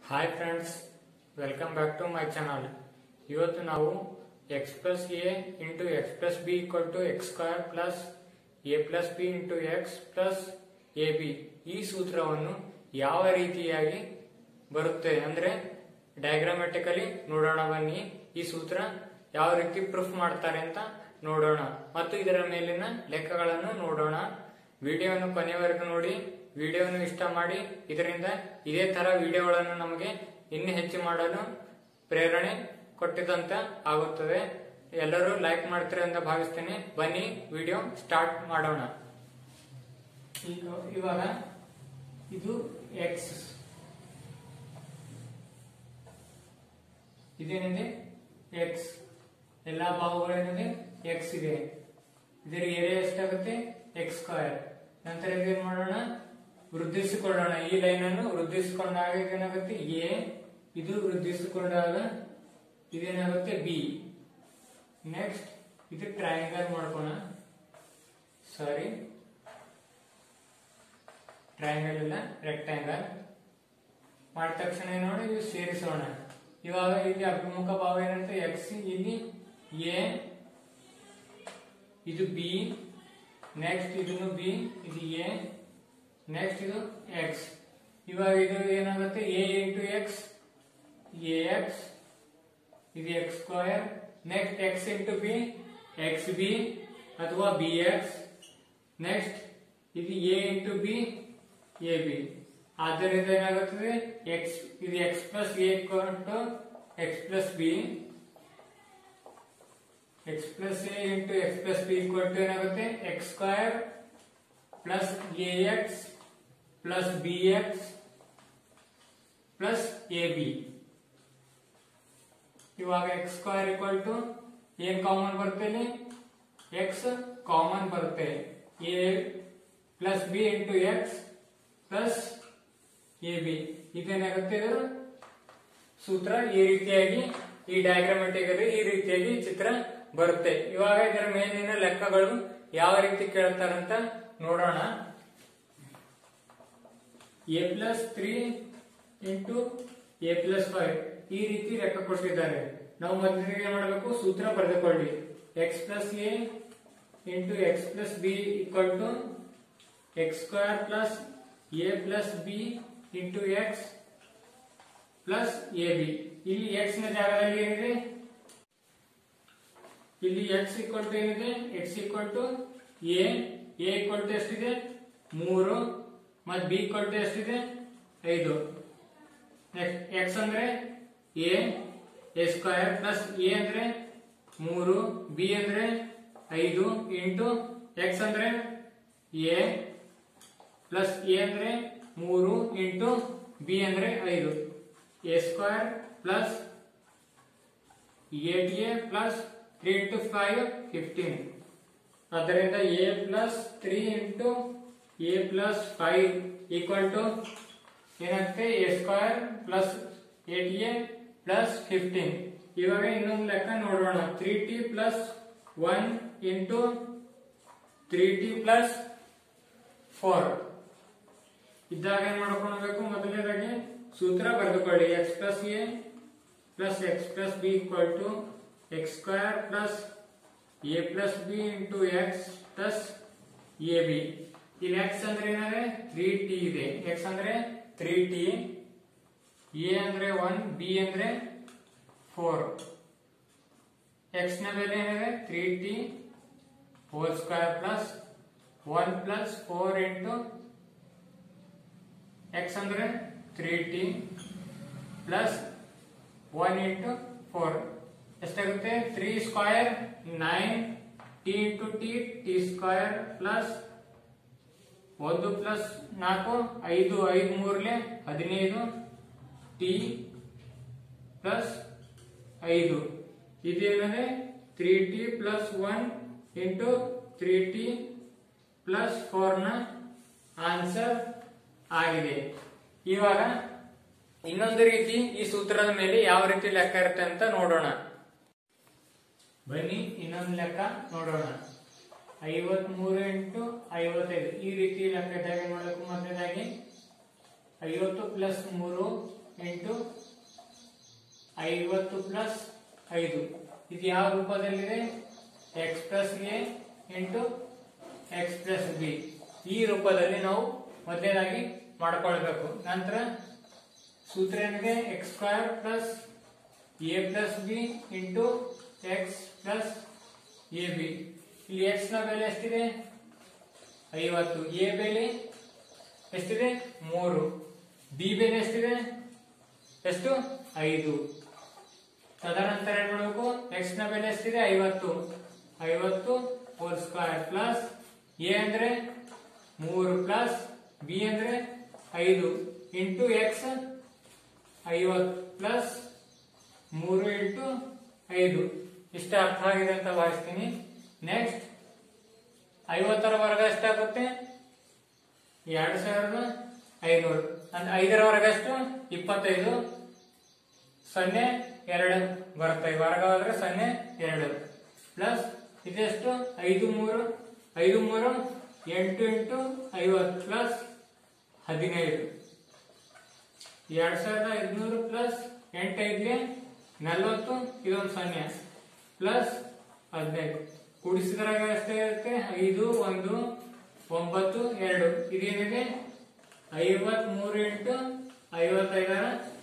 hi friends welcome back to my channel ಇವತ್ತು ನಾವು X plus A into X plus B equal to X square plus A plus B into X plus A B ಈ ಸೂತ್ರವನ್ನು ಯಾವ ರೀತಿಯಾಗಿ ಬರುತ್ತೆ ಅಂದ್ರೆ diagrammatically ನೋಡೋಣ ಬನ್ನಿ ಈ ಸೂತ್ರ ಯಾವ ರೀತಿ ಪ್ರೂಫ್ ಮಾಡ್ತಾರೆ ಅಂತ ನೋಡೋಣ ಮತ್ತು ಇದರ ಮೇಲಿನ ಲೆಕ್ಕಗಳನ್ನು ನೋಡೋಣ ವಿಡಿಯೋವನ್ನು ಕೊನೆಯವರೆಗೂ ನೋಡಿ ವಿಡಿಯೋವನ್ನು ಇಷ್ಟ ಮಾಡಿ ಇದರಿಂದ ಇದೇ ತರ ವಿಡಿಯೋಗಳನ್ನು ನಮಗೆ ಇನ್ನೂ ಹೆಚ್ಚು ಮಾಡಲು ಪ್ರೇರಣೆ ಕೊಟ್ಟಿದಂತ ಆಗುತ್ತದೆ ಎಲ್ಲರೂ ಲೈಕ್ ಮಾಡ್ತಾರೆ ಅಂತ ಭಾವಿಸ್ತೇನೆ ಬನ್ನಿ ವಿಡಿಯೋ ಸ್ಟಾರ್ಟ್ ಮಾಡೋಣ ಈಗ ಇವಾಗ ಇದು ಎಕ್ಸ್ ಇದೇನಿದೆ ಎಕ್ಸ್ ಎಲ್ಲಾ ಭಾಗಗಳೇನಿದೆ ಎಕ್ಸ್ ಇದೆ ಇದರ ಏರಿಯಾ ಎಷ್ಟಾಗುತ್ತೆ ಎಕ್ಸ್ ಸ್ಕ್ವೇರ್ ನಂತರ ಇದೇನ್ ಮಾಡೋಣ ವೃದ್ಧಿಸಿಕೊಳ್ಳೋಣ ಈ ಲೈನ್ ಅನ್ನು ವೃದ್ಧಿಸಿಕೊಂಡಾಗ ಇದೇನಾಗುತ್ತೆ ಎ ಇದು ವೃದ್ಧಿಸಿಕೊಂಡಾಗ ಇದೇನಾಗುತ್ತೆ ಬಿ ನೆಕ್ಸ್ಟ್ ಇದು ಟ್ರಯಾಂಗಲ್ ಮಾಡ್ಕೋಣ ಸಾರಿ ಟ್ರಯಾಂಗಲ್ ಇಲ್ಲ ರೆಕ್ಟ್ಯಾಂಗಲ್ ಮಾಡಿದ ತಕ್ಷಣ ಏನ್ ನೋಡಿ ಇವು ಸೇರಿಸೋಣ ಇವಾಗ ಇಲ್ಲಿ ಅಭಿಮುಖ ಭಾವ ಏನಂತ ಎಕ್ಸ್ ಇಲ್ಲಿ ಎ ಇದು ಬಿ ನೆಕ್ಸ್ಟ್ ಇದನ್ನು ಬಿ ಇದು ಎ ನೆಕ್ಸ್ಟ್ ಇದು ಎಕ್ಸ್ ಇವಾಗ ಇದು ಏನಾಗುತ್ತೆ A into X A X ಇದು X square next X into B X B ಅಥವಾ ಬಿ ಎಕ್ಸ್ ನೆಕ್ಸ್ಟ್ ಇದು A into B A B ಆದ್ದರಿಂದ ಏನಾಗುತ್ತದೆ ಎಕ್ಸ್ ಇದು X plus A to X plus B X plus A into X plus B equal to ಏನಾಗುತ್ತೆ X square plus A X plus B X plus A B ಇವಾಗ X square equal to ಏನ್ common ಬರುತ್ತೆ ಇಲ್ಲಿ X common ಬರುತ್ತೆ A plus B into X plus A B ಇದೇನಾಗುತ್ತೆ ಇದರ ಸೂತ್ರ ಈ ರೀತಿಯಾಗಿ ಈ ಡಯಾಗ್ರಾಮೆಟಿಕಲಿ ಈ ರೀತಿಯಾಗಿ ಚಿತ್ರ ಬರುತ್ತೆ ಇವಾಗ ಇದರ ಮೇಲಿನ ಲೆಕ್ಕಗಳು ಯಾವ ರೀತಿ ಕೇಳ್ತಾರಂತ ನೋಡೋಣ A plus three into A plus five ಈ ರೀತಿ ಲೆಕ್ಕ ಕೊಟ್ಟಿದ್ದಾರೆ ನಾವು ಮೊದಲಿಗೆ ಏನ್ ಮಾಡಬೇಕು ಸೂತ್ರ ಬರೆದುಕೊಳ್ಳಿ X plus A into X plus B equal to X square plus A plus B into X plus A B ಇಲ್ಲಿ ಎಕ್ಸ್ ನ ಜಾಗದಲ್ಲಿ ಏನಿದೆ ಇಲ್ಲಿ ಎಕ್ಸ್ ಈಕ್ವಲ್ ಟು ಏನಿದೆ X equal to A A equal to ಎಷ್ಟಿದೆ ಮೂರು ಮತ್ತು B equal to ಎಷ್ಟಿದೆ ಐದು ನೆಕ್ಸ್ಟ್ ಎಕ್ಸ್ ಅಂದ್ರೆ A A square plus A ಅಂದ್ರೆ ಮೂರು ಬಿ ಅಂದ್ರೆ ಐದು ಇಂಟು ಎಕ್ಸ್ ಅಂದ್ರೆ ಎ ಪ್ಲಸ್ ಎ ಅಂದ್ರೆ ಮೂರು ಇಂಟು ಬಿ ಅಂದ್ರೆ ಐದು A square plus eight A plus three into five fifteen ಅದರಿಂದ A plus three into A plus five equal to ಏನಾಗುತ್ತೆ A square plus eight A plus fifteen ಇವಾಗ ಇನ್ನೊಂದು ಲೆಕ್ಕ ನೋಡೋಣ three T plus one into three T plus four ಇದ್ದಾಗ ಏನ್ ಮಾಡ್ಕೊಳ್ಬೇಕು ಮೊದಲನೇದಾಗಿ ಸೂತ್ರ ಬರೆದುಕೊಳ್ಳಿ X plus A plus X plus B equal to X square plus A plus B into X plus A B ಇಲ್ಲಿ ಎಕ್ಸ್ ಅಂದ್ರೆ ಏನಾದ್ರೆ ತ್ರೀ ಟಿ ಇದೆ ಎಕ್ಸ್ ಅಂದ್ರೆ ತ್ರೀ ಟಿ ಎ ಅಂದ್ರೆ ಒನ್ ಬಿ ಅಂದ್ರೆ ಫೋರ್ ಎಕ್ಸ್ ನ ಬೆಲೆ ಏನಿದೆ three T whole square plus one plus four into X ಅಂದ್ರೆ three T plus one into four ಎಷ್ಟಾಗುತ್ತೆ three square nine T into T T square plus ಒಂದು plus ನಾಲ್ಕು ಐದು ಐದು ಮೂರ್ಲೆ ಹದಿನೈದು ಟಿ ಪ್ಲಸ್ ಐದು ಇದೇನಂದ್ರೆ three T plus one into three T plus four ನ ಆನ್ಸರ್ ಆಗಿದೆ ಇವಾಗ ಇನ್ನೊಂದು ರೀತಿ ಈ ಸೂತ್ರದ ಮೇಲೆ ಯಾವ ರೀತಿ ಲೆಕ್ಕ ಇರುತ್ತೆ ಅಂತ ನೋಡೋಣ ಬನ್ನಿ ಇನ್ನೊಂದು ಲೆಕ್ಕ ನೋಡೋಣ ಐವತ್ಮೂರು ಇಂಟು ಐವತ್ತೈದು ಈ ರೀತಿ ಲೆಕ್ಕ ಇದ್ದಾಗ ಏನ್ ಮಾಡಬೇಕು ಮೊದಲನೇದಾಗಿ ಐವತ್ತು ಪ್ಲಸ್ ಮೂರು ಇಂಟು ಐವತ್ತು ಪ್ಲಸ್ ಐದು ಇದು ಯಾವ ರೂಪದಲ್ಲಿದೆ X plus A into X plus B ಈ ರೂಪದಲ್ಲಿ ನಾವು ಮೊದಲನೇದಾಗಿ ಮಾಡ್ಕೊಳ್ಬೇಕು ನಂತರ ಸೂತ್ರ ಏನಿದೆ X square plus A plus B into X plus A B ಇಲ್ಲಿ ಎಕ್ಸ್ ನ ಬೆಲೆ ಎಷ್ಟಿದೆ ಐವತ್ತು ಎ ಬೆಲೆ ಎಷ್ಟಿದೆ ಮೂರು ಬಿ ಬೆಲೆ ಎಷ್ಟಿದೆ ಎಷ್ಟು ಐದು ತದನಂತರ ಏನ್ ಮಾಡಬೇಕು ಎಕ್ಸ್ ನ ಬೆಲೆ ಎಷ್ಟಿದೆ ಐವತ್ತು ಐವತ್ತು ಹೋಲ್ ಸ್ಕ್ವೇರ್ ಪ್ಲಸ್ ಎ ಅಂದ್ರೆ ಮೂರು ಪ್ಲಸ್ ಬಿ ಅಂದ್ರೆ ಐದು ಇಂಟು ಎಕ್ಸ್ ಐವತ್ತು ಪ್ಲಸ್ ಮೂರು ಇಂಟು ಐದು ಇಷ್ಟ ಅರ್ಥ ಆಗಿದೆ ಅಂತ ಭಾವಿಸ್ತೀನಿ ನೆಕ್ಸ್ಟ್ ಐವತ್ತರ ವರ್ಗ ಎಷ್ಟಾಗುತ್ತೆ ಎರಡು ಸಾವಿರದ ಐನೂರು ಅಂದ್ರೆ ಐದರ ವರ್ಗ ಎಷ್ಟು ಇಪ್ಪತ್ತೈದು ಸೊನ್ನೆ ಎರಡು ಬರುತ್ತೆ ವರ್ಗ ಹೋದ್ರೆ ಸೊನ್ನೆ ಎರಡು ಪ್ಲಸ್ ಇದೆಷ್ಟು ಐದು ಮೂರು ಐದು ಮೂರು ಎಂಟು ಇಂಟು ಐವತ್ತು ಪ್ಲಸ್ ಹದಿನೈದು ಎರಡ್ ಸಾವಿರದ ಐದುನೂರು ಪ್ಲಸ್ ಎಂಟೈದ್ಗೆ ನಲ್ವತ್ತು ಇದೊಂದು ಸೊನ್ನೆ ಪ್ಲಸ್ ಹದಿನೈದು ಕೂಡಿಸಿದ್ರಾಗ ಎಷ್ಟೇ ಇರುತ್ತೆ ಐದು ಒಂದು ಒಂಬತ್ತು ಎರಡು ಇದೇನಿದೆ ಐವತ್ ಮೂರು ಇಂಟು ಐವತ್ತೈದರ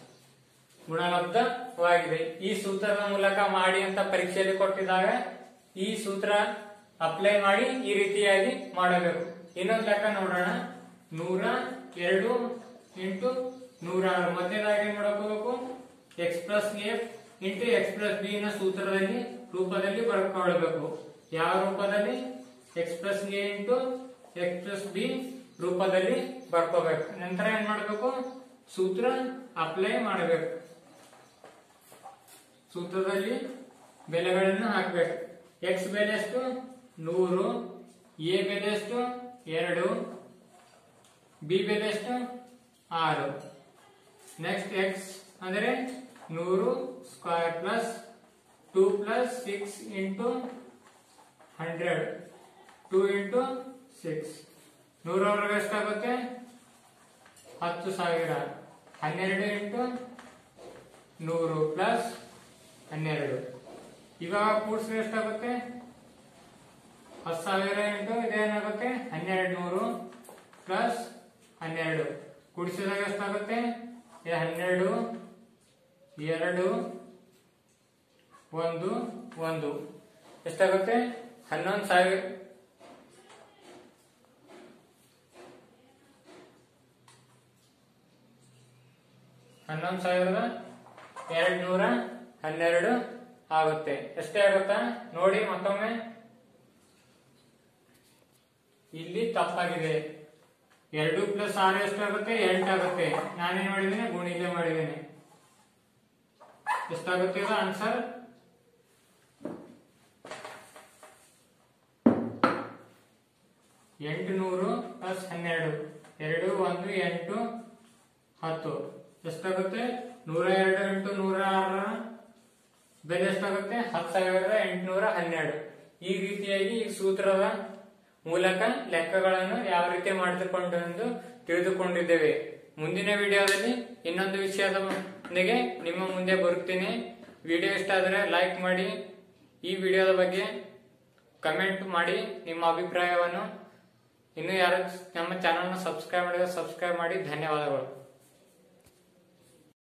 ಗುಣಲಬ್ಧವಾಗಿದೆ ಈ ಸೂತ್ರದ ಮೂಲಕ ಮಾಡಿ ಅಂತ ಪರೀಕ್ಷೆಯಲ್ಲಿ ಕೊಟ್ಟಿದಾಗ ಈ ಸೂತ್ರ ಅಪ್ಲೈ ಮಾಡಿ ಈ ರೀತಿಯಾಗಿ ಮಾಡಬೇಕು ಇನ್ನೊಂದು ಲೆಕ್ಕ ನೋಡೋಣ ನೂರ ಎರಡು ಇಂಟು ನೂರ ಆರು ಮೊದಲನೇದಾಗಿ ಏನ್ ಮಾಡ್ಕೋಬೇಕು X plus A into X plus B ನ ಸೂತ್ರದಲ್ಲಿ ರೂಪದಲ್ಲಿ ಬರ್ಕೊಳ್ಬೇಕು ಯಾವ ರೂಪದಲ್ಲಿ X plus A into X plus B ರೂಪದಲ್ಲಿ ಬರ್ಕೋಬೇಕು ನಂತರ ಏನ್ ಮಾಡ್ಬೇಕು ಸೂತ್ರ ಅಪ್ಲೈ ಮಾಡಬೇಕು ಸೂತ್ರದಲ್ಲಿ ಬೆಲೆಗಳನ್ನು ಹಾಕಬೇಕು ಎಕ್ಸ್ ಬೆಲೆ ಎಷ್ಟು ನೂರು ಎ ಬೆಲೆ ಎಷ್ಟು ಎರಡು ಬಿ ಬೆಲೆ ಎಷ್ಟು ಆರು ನೆಕ್ಸ್ಟ್ ಎಕ್ಸ್ ಅಂದರೆ ನೂರು square plus two plus six into hundred two into six ನೂರವರೆಗೆ ಎಷ್ಟಾಗುತ್ತೆ ಹತ್ತು ಸಾವಿರ ಹನ್ನೆರಡು ಇಂಟು ನೂರು ಪ್ಲಸ್ ಹನ್ನೆರಡು ಇವಾಗ ಕೂಡಿಸಿದ್ರೆ ಎಷ್ಟಾಗುತ್ತೆ ಹತ್ತು ಸಾವಿರ ಇಂಟು ಇದೇನಾಗುತ್ತೆ ಹನ್ನೆರಡು ನೂರು ಪ್ಲಸ್ ಹನ್ನೆರಡು ಕೂಡಿಸಿದಾಗ ಎಷ್ಟಾಗುತ್ತೆ ಇದು ಹನ್ನೆರಡು ಎರಡು ಒಂದು ಒಂದು ಎಷ್ಟಾಗುತ್ತೆ ಹನ್ನೊಂದು ಸಾವಿರ ಹನ್ನೊಂದು ಸಾವಿರದ ಎರಡ್ ನೂರ ಹನ್ನೆರಡು ಆಗುತ್ತೆ ಎಷ್ಟೇ ಆಗುತ್ತಾ ನೋಡಿ ಮತ್ತೊಮ್ಮೆ ಇಲ್ಲಿ ತಪ್ಪಾಗಿದೆ ಎರಡು ಪ್ಲಸ್ ಆರು ಎಷ್ಟಾಗುತ್ತೆ ಎಂಟಾಗುತ್ತೆ ನಾನೇನ್ ಮಾಡಿದ್ದೇನೆ ಗುಣಿಲೆ ಮಾಡಿದ್ದೇನೆ ಎಷ್ಟಾಗುತ್ತೆ ಇದು ಆನ್ಸರ್ ಎಂಟು ನೂರು ಪ್ಲಸ್ ಹನ್ನೆರಡು ಎರಡು ಒಂದು ಎಂಟು ಹತ್ತು ಎಷ್ಟಾಗುತ್ತೆ ನೂರ ಎರಡು ಇಂಟು ನೂರ ಆರರ ಬೆಲೆ ಎಷ್ಟಾಗುತ್ತೆ ಹತ್ತು ಸಾವಿರದ ಎಂಟುನೂರ ಹನ್ನೆರಡು ಈ ರೀತಿಯಾಗಿ ಈ ಸೂತ್ರದ ಮೂಲಕ ಲೆಕ್ಕಗಳನ್ನು ಯಾವ ರೀತಿ ಮಾಡಿದುಕೊಂಡು ಎಂದು ತಿಳಿದುಕೊಂಡಿದ್ದೇವೆ ಮುಂದಿನ ವಿಡಿಯೋದಲ್ಲಿ ಇನ್ನೊಂದು ವಿಷಯದೊಂದಿಗೆ ನಿಮ್ಮ ಮುಂದೆ ಬರುತ್ತೇನೆ ವಿಡಿಯೋ ಇಷ್ಟ ಆದರೆ ಲೈಕ್ ಮಾಡಿ ಈ ವಿಡಿಯೋದ ಬಗ್ಗೆ ಕಮೆಂಟ್ ಮಾಡಿ ನಿಮ್ಮ ಅಭಿಪ್ರಾಯವನ್ನು ಇನ್ನು ಯಾರು ನಮ್ಮ ಚಾನಲ್ನ ಸಬ್ಸ್ಕ್ರೈಬ್ ಮಾಡಿದ್ರೆ ಸಬ್ಸ್ಕ್ರೈಬ್ ಮಾಡಿ ಧನ್ಯವಾದಗಳು